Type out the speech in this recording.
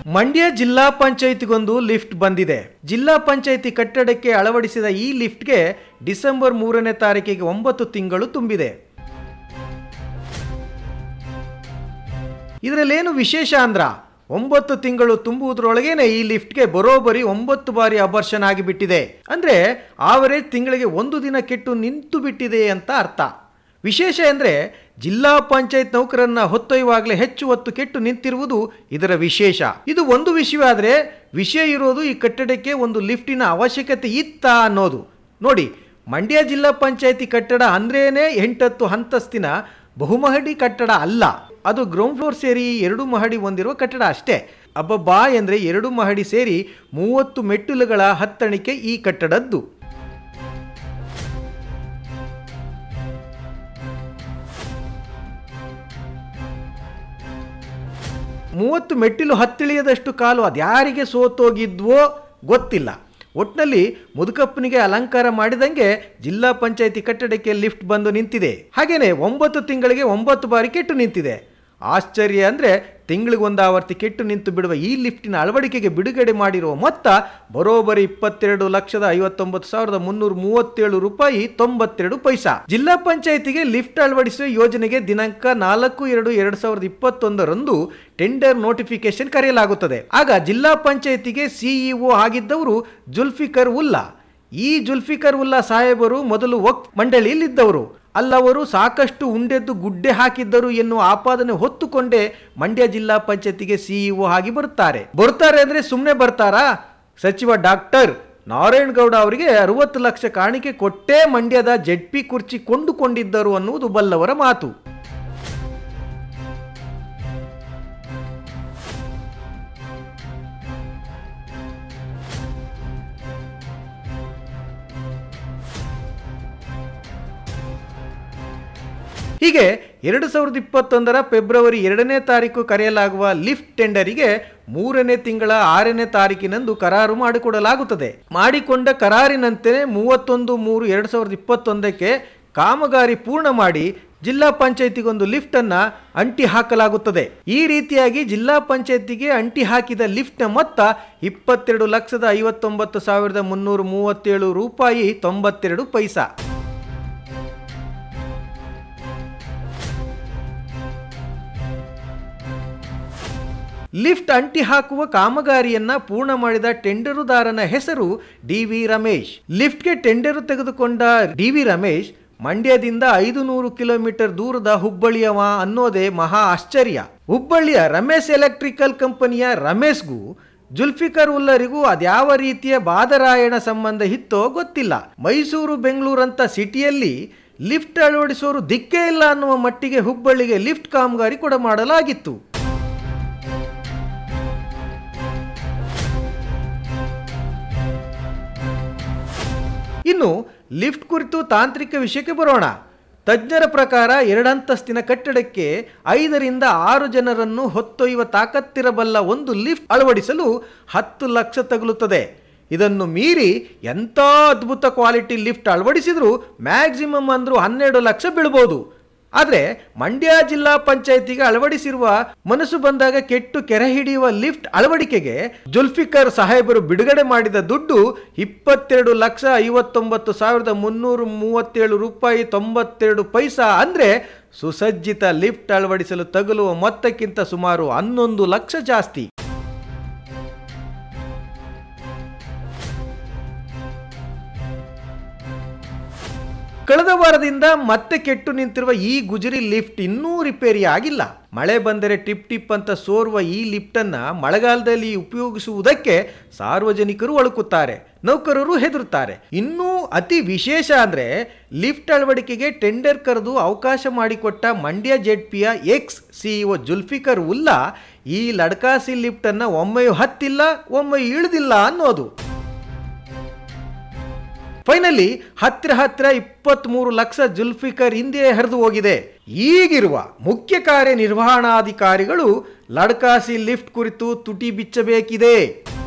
ಮಂಡ್ಯ ಜಿಲ್ಲಾ ಪಂಚಾಯತಿಗೊಂದು ಲಿಫ್ಟ್ ಬಂದಿದೆ ಜಿಲ್ಲಾ ಪಂಚಾಯತಿ ಕಟ್ಟಡಕ್ಕೆ ಅಳವಡಿಸಿದ ಈ ಲಿಫ್ಟ್ಗೆ ಡಿಸೆಂಬರ್ ಮೂರನೇ ತಾರೀಕಿಗೆ ಒಂಬತ್ತು ತಿಂಗಳು ತುಂಬಿದೆ ಇದರಲ್ಲೇನು ವಿಶೇಷ ಅಂದ್ರ ಒಂಬತ್ತು ತಿಂಗಳು ತುಂಬುವುದರೊಳಗೇನೆ ಈ ಲಿಫ್ಟ್ಗೆ ಬರೋಬರಿ ಒಂಬತ್ತು ಬಾರಿ ಅಬರ್ಷನ್ ಆಗಿಬಿಟ್ಟಿದೆ ಅಂದ್ರೆ ಆವರೇಜ್ ತಿಂಗಳಿಗೆ ಒಂದು ದಿನ ಕೆಟ್ಟು ನಿಂತು ಬಿಟ್ಟಿದೆ ಅಂತ ಅರ್ಥ ವಿಶೇಷ ಅಂದರೆ ಜಿಲ್ಲಾ ಪಂಚಾಯತ್ ನೌಕರನ್ನ ಹೊತ್ತೊಯ್ಯುವಾಗಲೇ ಹೆಚ್ಚು ಹೊತ್ತು ಕೆಟ್ಟು ನಿಂತಿರುವುದು ಇದರ ವಿಶೇಷ ಇದು ಒಂದು ವಿಷಯವಾದರೆ ವಿಷಯ ಇರೋದು ಈ ಕಟ್ಟಡಕ್ಕೆ ಒಂದು ಲಿಫ್ಟಿನ ಅವಶ್ಯಕತೆ ಇತ್ತಾ ಅನ್ನೋದು ನೋಡಿ ಮಂಡ್ಯ ಜಿಲ್ಲಾ ಪಂಚಾಯತಿ ಕಟ್ಟಡ ಅಂದ್ರೇನೆ ಎಂಟತ್ತು ಹಂತಸ್ತಿನ ಬಹುಮಹಡಿ ಕಟ್ಟಡ ಅಲ್ಲ ಅದು ಗ್ರೌಂಡ್ ಫ್ಲೋರ್ ಸೇರಿ ಎರಡು ಮಹಡಿ ಹೊಂದಿರುವ ಕಟ್ಟಡ ಅಷ್ಟೇ ಅಬ್ಬಬ್ಬಾ ಎಂದರೆ ಎರಡು ಮಹಡಿ ಸೇರಿ ಮೂವತ್ತು ಮೆಟ್ಟಿಲುಗಳ ಹತ್ತಣಿಕೆ ಈ ಕಟ್ಟಡದ್ದು ಮೂವತ್ತು ಮೆಟ್ಟಿಲು ಹತ್ತಿಳಿಯದಷ್ಟು ಕಾಲು ಅದ್ಯಾರಿಗೆ ಸೋತೋಗಿದ್ವೋ ಗೊತ್ತಿಲ್ಲ ಒಟ್ನಲ್ಲಿ ಮುದುಕಪ್ಪನಿಗೆ ಅಲಂಕಾರ ಮಾಡಿದಂಗೆ ಜಿಲ್ಲಾ ಪಂಚಾಯತಿ ಕಟ್ಟಡಕ್ಕೆ ಲಿಫ್ಟ್ ಬಂದು ನಿಂತಿದೆ ಹಾಗೇನೆ ಒಂಬತ್ತು ತಿಂಗಳಿಗೆ ಒಂಬತ್ತು ಬಾರಿ ಕೆಟ್ಟು ನಿಂತಿದೆ ಆಶ್ಚರ್ಯ ಅಂದರೆ ತಿಂಗಳಿಗೊಂದು ಆವರ್ತಿ ಕೆಟ್ಟು ನಿಂತು ಬಿಡುವ ಈ ಲಿಫ್ಟಿನ ಅಳವಡಿಕೆಗೆ ಬಿಡುಗಡೆ ಮಾಡಿರುವ ಮೊತ್ತ ಬರೋಬರಿ ಇಪ್ಪತ್ತೆರಡು ಲಕ್ಷದ ಐವತ್ತೊಂಬತ್ತು ಸಾವಿರದ ಮುನ್ನೂರ ಮೂವತ್ತೇಳು ರೂಪಾಯಿ ತೊಂಬತ್ತೆರಡು ಪೈಸಾ ಜಿಲ್ಲಾ ಪಂಚಾಯತಿಗೆ ಲಿಫ್ಟ್ ಅಳವಡಿಸುವ ಯೋಜನೆಗೆ ದಿನಾಂಕ ನಾಲ್ಕು ಎರಡು ಎರಡು ಸಾವಿರದ ಇಪ್ಪತ್ತೊಂದರಂದು ಟೆಂಡರ್ ನೋಟಿಫಿಕೇಶನ್ ಕರೆಯಲಾಗುತ್ತದೆ ಆಗ ಜಿಲ್ಲಾ ಪಂಚಾಯತಿಗೆ ಸಿಇಒ ಆಗಿದ್ದವರು ಜುಲ್ಫಿಕರ್ ಉಲ್ಲಾ ಈ ಜುಲ್ಫಿಕರ್ ಉಲ್ಲಾ ಸಾಹೇಬರು ಮೊದಲು ವಕ್ ಮಂಡಳಿಯಲ್ಲಿದ್ದವರು ಅಲ್ಲವರು ಸಾಕಷ್ಟು ಉಂಡೆದ್ದು ಗುಡ್ಡೆ ಹಾಕಿದ್ದರು ಎನ್ನುವ ಆಪಾದನೆ ಹೊತ್ತುಕೊಂಡೇ ಮಂಡ್ಯ ಜಿಲ್ಲಾ ಪಂಚಾಯತಿಗೆ ಸಿಇಒ ಆಗಿ ಬರುತ್ತಾರೆ ಬರ್ತಾರೆ ಅಂದ್ರೆ ಸುಮ್ಮನೆ ಬರ್ತಾರಾ ಸಚಿವ ಡಾಕ್ಟರ್ ನಾರಾಯಣಗೌಡ ಅವರಿಗೆ ಅರವತ್ತು ಲಕ್ಷ ಕಾಣಿಕೆ ಕೊಟ್ಟೇ ಮಂಡ್ಯದ ಜೆಡ್ ಪಿ ಕುರ್ಚಿ ಕೊಂಡುಕೊಂಡಿದ್ದರು ಅನ್ನುವುದು ಬಲ್ಲವರ ಮಾತು ಹೀಗೆ ಎರಡು ಸಾವಿರದ ಇಪ್ಪತ್ತೊಂದರ ಫೆಬ್ರವರಿ ಎರಡನೇ ತಾರೀಕು ಕರೆಯಲಾಗುವ ಲಿಫ್ಟ್ ಟೆಂಡರಿಗೆ ಮೂರನೇ ತಿಂಗಳ ಆರನೇ ತಾರೀಕಿನಂದು ಕರಾರು ಮಾಡಿಕೊಡಲಾಗುತ್ತದೆ ಮಾಡಿಕೊಂಡ ಕರಾರಿನಂತೆ ಮೂವತ್ತೊಂದು ಮೂರು ಎರಡು ಸಾವಿರದ ಇಪ್ಪತ್ತೊಂದಕ್ಕೆ ಕಾಮಗಾರಿ ಪೂರ್ಣ ಮಾಡಿ ಜಿಲ್ಲಾ ಪಂಚಾಯತಿಗೊಂದು ಲಿಫ್ಟ್ ಅನ್ನ ಅಂಟಿ ಹಾಕಲಾಗುತ್ತದೆ ಈ ರೀತಿಯಾಗಿ ಜಿಲ್ಲಾ ಪಂಚಾಯತಿಗೆ ಅಂಟಿ ಹಾಕಿದ ಲಿಫ್ಟ್ನ ಮೊತ್ತ ಇಪ್ಪತ್ತೆರಡು ಲಕ್ಷದ ಐವತ್ತೊಂಬತ್ತು ಸಾವಿರದ ಮುನ್ನೂರ ಮೂವತ್ತೇಳು ರೂಪಾಯಿ ತೊಂಬತ್ತೆರಡು ಪೈಸಾ ಲಿಫ್ಟ್ ಅಂಟಿ ಹಾಕುವ ಕಾಮಗಾರಿಯನ್ನ ಪೂರ್ಣ ಮಾಡಿದ ಟೆಂಡರುದಾರನ ಹೆಸರು ಡಿ ವಿ ರಮೇಶ್ ಲಿಫ್ಟ್ಗೆ ಟೆಂಡರು ತೆಗೆದುಕೊಂಡ ಡಿ ವಿ ರಮೇಶ್ ಮಂಡ್ಯದಿಂದ ಐದು ನೂರು ಕಿಲೋಮೀಟರ್ ದೂರದ ಹುಬ್ಬಳ್ಳಿಯವ ಅನ್ನೋದೇ ಮಹಾ ಆಶ್ಚರ್ಯ ಹುಬ್ಬಳ್ಳಿಯ ರಮೇಶ್ ಎಲೆಕ್ಟ್ರಿಕಲ್ ಕಂಪನಿಯ ರಮೇಶ್ಗೂ ಜುಲ್ಫಿಕರ್ ಉಲ್ಲರಿಗೂ ಅದ್ಯಾವ ರೀತಿಯ ಬಾದರಾಯಣ ಸಂಬಂಧ ಇತ್ತೋ ಗೊತ್ತಿಲ್ಲ ಮೈಸೂರು ಬೆಂಗಳೂರಂತ ಸಿಟಿಯಲ್ಲಿ ಲಿಫ್ಟ್ ಅಳವಡಿಸೋರು ದಿಕ್ಕೇ ಇಲ್ಲ ಅನ್ನುವ ಮಟ್ಟಿಗೆ ಹುಬ್ಬಳ್ಳಿಗೆ ಲಿಫ್ಟ್ ಕಾಮಗಾರಿ ಕೂಡ ಮಾಡಲಾಗಿತ್ತು ಇನ್ನು ಲಿಫ್ಟ್ ಕುರಿತು ತಾಂತ್ರಿಕ ವಿಷಯಕ್ಕೆ ಬರೋಣ ತಜ್ಞರ ಪ್ರಕಾರ ಎರಡಂತಸ್ತಿನ ಕಟ್ಟಡಕ್ಕೆ ಐದರಿಂದ ಆರು ಜನರನ್ನು ಹೊತ್ತೊಯ್ಯುವ ತಾಕತ್ತಿರಬಲ್ಲ ಒಂದು ಲಿಫ್ಟ್ ಅಳವಡಿಸಲು ಹತ್ತು ಲಕ್ಷ ತಗುಲುತ್ತದೆ ಇದನ್ನು ಮೀರಿ ಎಂಥ ಅದ್ಭುತ ಕ್ವಾಲಿಟಿ ಲಿಫ್ಟ್ ಅಳವಡಿಸಿದರೂ ಮ್ಯಾಕ್ಸಿಮಮ್ ಅಂದರೂ ಹನ್ನೆರಡು ಲಕ್ಷ ಬೀಳ್ಬೋದು ಆದರೆ ಮಂಡ್ಯ ಜಿಲ್ಲಾ ಪಂಚಾಯತಿಗೆ ಅಳವಡಿಸಿರುವ ಮನಸ್ಸು ಬಂದಾಗ ಕೆಟ್ಟು ಕೆರೆ ಹಿಡಿಯುವ ಲಿಫ್ಟ್ ಅಳವಡಿಕೆಗೆ ಜುಲ್ಫಿಕರ್ ಸಾಹೇಬರು ಬಿಡುಗಡೆ ಮಾಡಿದ ದುಡ್ಡು ಇಪ್ಪತ್ತೆರಡು ಲಕ್ಷ ಐವತ್ತೊಂಬತ್ತು ಸಾವಿರದ ಮುನ್ನೂರ ಮೂವತ್ತೇಳು ರೂಪಾಯಿ ತೊಂಬತ್ತೆರಡು ಪೈಸಾ ಅಂದರೆ ಸುಸಜ್ಜಿತ ಲಿಫ್ಟ್ ಅಳವಡಿಸಲು ತಗುಲುವ ಮೊತ್ತಕ್ಕಿಂತ ಸುಮಾರು ಹನ್ನೊಂದು ಲಕ್ಷ ಜಾಸ್ತಿ ಕಳೆದ ವಾರದಿಂದ ಮತ್ತೆ ಕೆಟ್ಟು ನಿಂತಿರುವ ಈ ಗುಜರಿ ಲಿಫ್ಟ್ ಇನ್ನೂ ರಿಪೇರಿ ಆಗಿಲ್ಲ ಮಳೆ ಬಂದರೆ ಟಿಪ್ ಟಿಪ್ ಅಂತ ಸೋರುವ ಈ ಲಿಫ್ಟನ್ನ ಮಳೆಗಾಲದಲ್ಲಿ ಉಪಯೋಗಿಸುವುದಕ್ಕೆ ಸಾರ್ವಜನಿಕರು ಒಳುಕುತ್ತಾರೆ ನೌಕರರು ಹೆದರುತ್ತಾರೆ ಇನ್ನೂ ಅತಿ ವಿಶೇಷ ಅಂದ್ರೆ ಲಿಫ್ಟ್ ಅಳವಡಿಕೆಗೆ ಟೆಂಡರ್ ಕರೆದು ಅವಕಾಶ ಮಾಡಿಕೊಟ್ಟ ಮಂಡ್ಯ ಜೆಡ್ ಪಿಯ ಎಕ್ಸ್ ಸಿಇಒ ಜುಲ್ಫಿಕರ್ ಉಲ್ಲಾ ಈ ಲಡ್ಕಾಸಿ ಲಿಫ್ಟನ್ನು ಒಮ್ಮೆಯೂ ಹತ್ತಿಲ್ಲ ಒಮ್ಮೆಯೂ ಇಳಿದಿಲ್ಲ ಅನ್ನೋದು ಫೈನಲಿ ಹತ್ತಿರ ಹತ್ತಿರ ಇಪ್ಪತ್ತ್ಮೂರು ಲಕ್ಷ ಜುಲ್ಫಿಕರ್ ಹಿಂದೆ ಹರಿದು ಹೋಗಿದೆ ಈಗಿರುವ ಮುಖ್ಯ ಕಾರ್ಯನಿರ್ವಹಣಾಧಿಕಾರಿಗಳು ಲಡ್ಕಾಸಿ ಲಿಫ್ಟ್ ಕುರಿತು ತುಟಿ ಬಿಚ್ಚಬೇಕಿದೆ